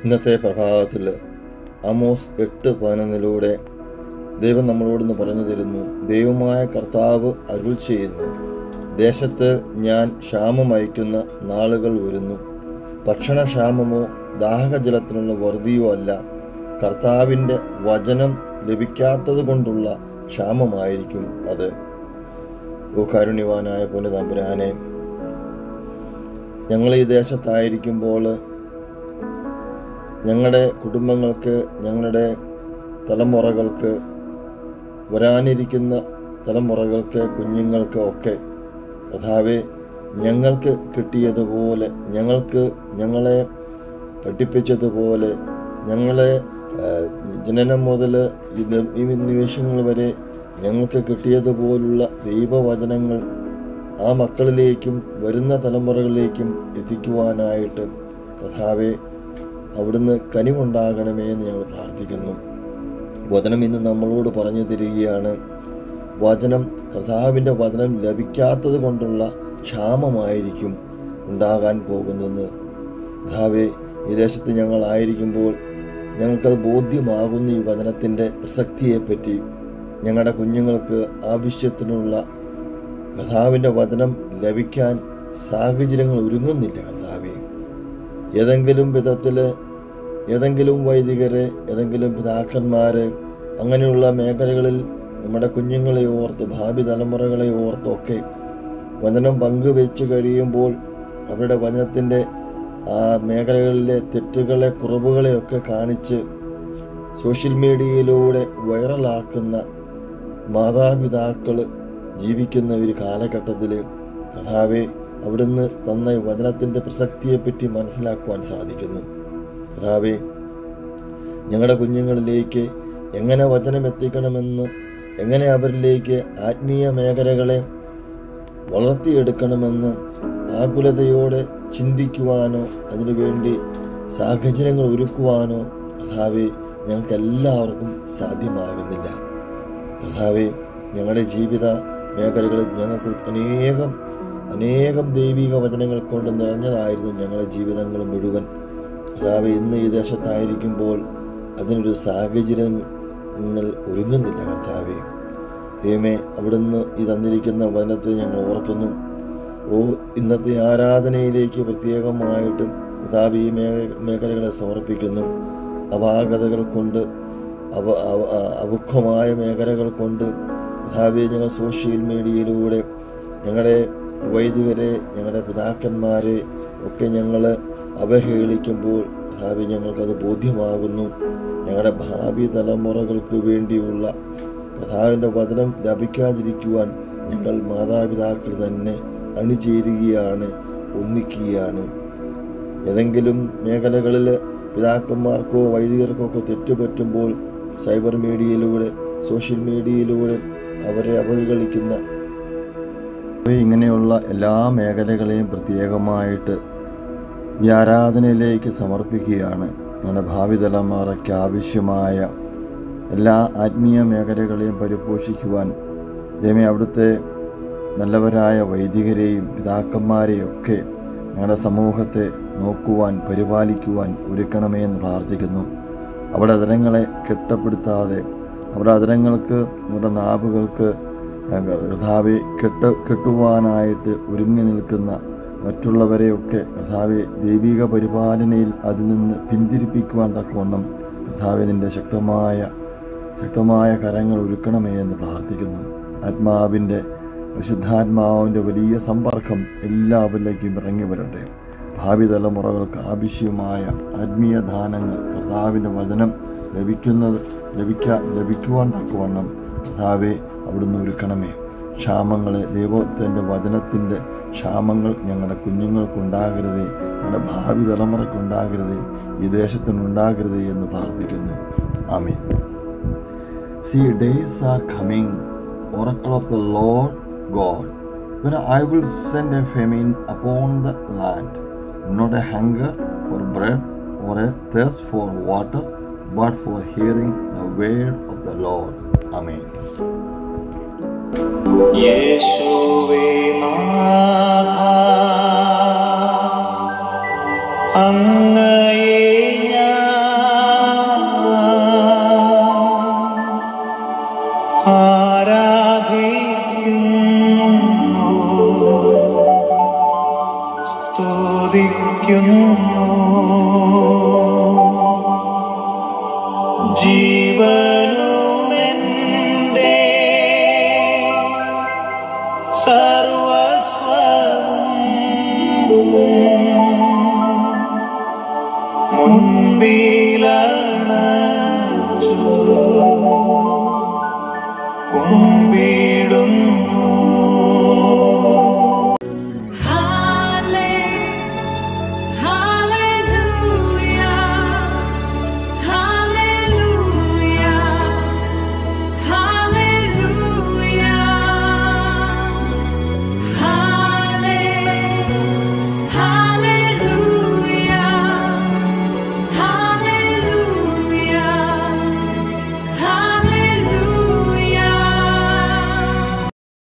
ഇന്നത്തെ പ്രഭാതത്തിൽ അമോസ് എട്ട് പതിനൊന്നിലൂടെ ദൈവം നമ്മളോടൊന്ന് പറഞ്ഞു തരുന്നു ദൈവമായ കർത്താവ് അരുൾ ചെയ്യുന്നു ദേശത്ത് ഞാൻ ക്ഷാമം അയക്കുന്ന നാളുകൾ വരുന്നു ഭക്ഷണക്ഷാമമോ ദാഹജലത്തിനുള്ള വറുതിയോ അല്ല കർത്താവിൻ്റെ വചനം ലഭിക്കാത്തത് കൊണ്ടുള്ള ക്ഷാമമായിരിക്കും അത് ഓ കാരുണ്യവാനായ പോലെ തമ്പുരാനെ ഞങ്ങൾ ഈ ദേശത്തായിരിക്കുമ്പോൾ ഞങ്ങളുടെ കുടുംബങ്ങൾക്ക് ഞങ്ങളുടെ തലമുറകൾക്ക് വരാനിരിക്കുന്ന തലമുറകൾക്ക് കുഞ്ഞുങ്ങൾക്ക് ഒക്കെ കഥാവെ ഞങ്ങൾക്ക് കിട്ടിയതുപോലെ ഞങ്ങൾക്ക് ഞങ്ങളെ പഠിപ്പിച്ചതുപോലെ ഞങ്ങളെ ആ, ജനനം മുതൽ ഇത് ഈ നിമിഷങ്ങൾ വരെ ഞങ്ങൾക്ക് കിട്ടിയതുപോലുള്ള ദൈവവചനങ്ങൾ ആ മക്കളിലേക്കും വരുന്ന തലമുറകളിലേക്കും എത്തിക്കുവാനായിട്ട് കഥാവെ അവിടുന്ന് കനിവുണ്ടാകണമേ എന്ന് ഞങ്ങൾ പ്രാർത്ഥിക്കുന്നു വചനം ഇന്ന് നമ്മളോട് പറഞ്ഞു തരികയാണ് വചനം കർത്താവിൻ്റെ വചനം ലഭിക്കാത്തത് കൊണ്ടുള്ള ക്ഷാമമായിരിക്കും ഉണ്ടാകാൻ പോകുന്നത് കർത്താവെ ഈ ദേശത്ത് ഞങ്ങളായിരിക്കുമ്പോൾ ഞങ്ങൾക്കത് ബോധ്യമാകുന്ന ഈ വചനത്തിൻ്റെ പ്രസക്തിയെപ്പറ്റി ഞങ്ങളുടെ കുഞ്ഞുങ്ങൾക്ക് ആവശ്യത്തിനുള്ള കർത്താവിൻ്റെ വചനം ലഭിക്കാൻ സാഹചര്യങ്ങൾ ഒരുങ്ങുന്നില്ല കർത്താവെ ഏതെങ്കിലും വിധത്തിൽ ഏതെങ്കിലും വൈദികരെ ഏതെങ്കിലും പിതാക്കന്മാരെ അങ്ങനെയുള്ള മേഖലകളിൽ നമ്മുടെ കുഞ്ഞുങ്ങളെ ഓർത്ത് ഭാവി തലമുറകളെ ഓർത്തൊക്കെ വചനം പങ്കുവെച്ച് കഴിയുമ്പോൾ അവരുടെ വചനത്തിൻ്റെ ആ മേഖലകളിലെ തെറ്റുകളെ കുറവുകളെയൊക്കെ കാണിച്ച് സോഷ്യൽ മീഡിയയിലൂടെ വൈറലാക്കുന്ന മാതാപിതാക്കൾ ജീവിക്കുന്ന ഒരു കാലഘട്ടത്തിൽ കഥാവെ അവിടുന്ന് തന്ന ഈ വചനത്തിൻ്റെ പ്രസക്തിയെപ്പറ്റി മനസ്സിലാക്കുവാൻ സാധിക്കുന്നു കഥാവെ ഞങ്ങളുടെ കുഞ്ഞുങ്ങളിലേക്ക് എങ്ങനെ വചനം എത്തിക്കണമെന്ന് എങ്ങനെ അവരിലേക്ക് ആത്മീയ മേഖലകളെ വളർത്തിയെടുക്കണമെന്ന് ആകുലതയോടെ ചിന്തിക്കുവാനോ അതിനുവേണ്ടി സാഹചര്യങ്ങൾ ഒരുക്കുവാനോ കഥാവെ ഞങ്ങൾക്ക് എല്ലാവർക്കും സാധ്യമാകുന്നില്ല കഥാവെ ഞങ്ങളുടെ ജീവിത മേഖലകളിൽ ഞങ്ങൾക്ക് അനേകം അനേകം ദൈവിക വചനങ്ങൾ കൊണ്ട് നിറഞ്ഞതായിരുന്നു ഞങ്ങളുടെ ജീവിതങ്ങൾ മുഴുവൻ കഥാവെ ഇന്ന് ഈ ദേശത്തായിരിക്കുമ്പോൾ അതിനൊരു സാഹചര്യങ്ങൾ ഒരുങ്ങുന്നില്ല കർത്താവെ ദൈവമേ അവിടുന്ന് ഈ തന്നിരിക്കുന്ന വചനത്തെ ഞങ്ങൾ ഓർക്കുന്നു ഓ ഇന്നത്തെ ആരാധനയിലേക്ക് പ്രത്യേകമായിട്ട് കർത്താവ് ഈ മേഖ മേഖലകളെ സമർപ്പിക്കുന്നു അപാകതകൾ കൊണ്ട് അവ അവ- അ- അപുഖമായ മേഖലകൾ കൊണ്ട് കഥാവെ ഞങ്ങൾ സോഷ്യൽ മീഡിയയിലൂടെ ഞങ്ങളുടെ വൈദികരെ ഞങ്ങളുടെ പിതാക്കന്മാരെ ഒക്കെ ഞങ്ങൾ അവഹേളിക്കുമ്പോൾ കഥാവെ ഞങ്ങൾക്കത് ബോധ്യമാകുന്നു ഞങ്ങളുടെ ഭാവി തലമുറകൾക്ക് വേണ്ടിയുള്ള കഥാവിൻ്റെ വചനം ലഭിക്കാതിരിക്കുവാൻ ഞങ്ങൾ മാതാപിതാക്കൾ തന്നെ അണിചേരുകയാണ് ഒന്നിക്കുകയാണ് ഏതെങ്കിലും മേഖലകളിൽ പിതാക്കന്മാർക്കോ വൈദികർക്കോ ഒക്കെ തെറ്റുപറ്റുമ്പോൾ സൈബർ മീഡിയയിലൂടെ സോഷ്യൽ മീഡിയയിലൂടെ അവരെ അവഹേളിക്കുന്ന ഇങ്ങനെയുള്ള എല്ലാ മേഖലകളെയും പ്രത്യേകമായിട്ട് ഈ ആരാധനയിലേക്ക് സമർപ്പിക്കുകയാണ് ഞങ്ങളുടെ ഭാവി തലമുറയ്ക്ക് ആവശ്യമായ എല്ലാ ആത്മീയ മേഖലകളെയും പരിപോഷിക്കുവാൻ ദൈവമേ അവിടുത്തെ നല്ലവരായ വൈദികരെയും പിതാക്കന്മാരെയും ഒക്കെ ഞങ്ങളുടെ സമൂഹത്തെ നോക്കുവാൻ പരിപാലിക്കുവാൻ ഒരുക്കണമേ എന്ന് പ്രാർത്ഥിക്കുന്നു അവിടെ അതിരങ്ങളെ കെട്ടപ്പെടുത്താതെ അവിടെ അതിരങ്ങൾക്ക് നമ്മുടെ നാവുകൾക്ക് കഥാവെ കെട്ട് കെട്ടുവാനായിട്ട് ഒരുങ്ങി നിൽക്കുന്ന മറ്റുള്ളവരെയൊക്കെ കഥാവെ ദൈവിക പരിപാലനയിൽ അതിൽ നിന്ന് പിന്തിരിപ്പിക്കുവാൻ തക്കവണ്ണം കഥാവെ നിൻ്റെ ശക്തമായ ശക്തമായ കരങ്ങൾ ഒരുക്കണമേ എന്ന് പ്രാർത്ഥിക്കുന്നു ആത്മാവിൻ്റെ പരിശുദ്ധാത്മാവിൻ്റെ വലിയ സമ്പർക്കം എല്ലാവരിലേക്കും ഇറങ്ങി വരട്ടെ ഭാവി തലമുറകൾക്ക് ആവശ്യമായ ആത്മീയ ദാനങ്ങൾ കർത്താവിൻ്റെ വചനം ലഭിക്കുന്നത് ലഭിക്കാ ലഭിക്കുവാൻ തക്കവണ്ണം കർത്താവെ അവിടുന്ന് ഒരുക്കണമേ ക്ഷാമങ്ങളെ ദൈവത്തിൻ്റെ വചനത്തിൻ്റെ ക്ഷാമങ്ങൾ ഞങ്ങളുടെ കുഞ്ഞുങ്ങൾക്കുണ്ടാകരുതേ ഞങ്ങളുടെ ഭാവി തലമുറയ്ക്കുണ്ടാകരുതേ ഈ ദേശത്തിനുണ്ടാകരുതേ എന്ന് പ്രാർത്ഥിക്കുന്നു ആമീൻ See, days are coming, oracle of the Lord God, when I will send a famine upon the land, not a hunger for bread or a thirst for water, but for hearing the word of the Lord. Amen. യേശുവേ നാഥ അങ്ങയെ ഞാൻ ജീവനുമെൻ്റെ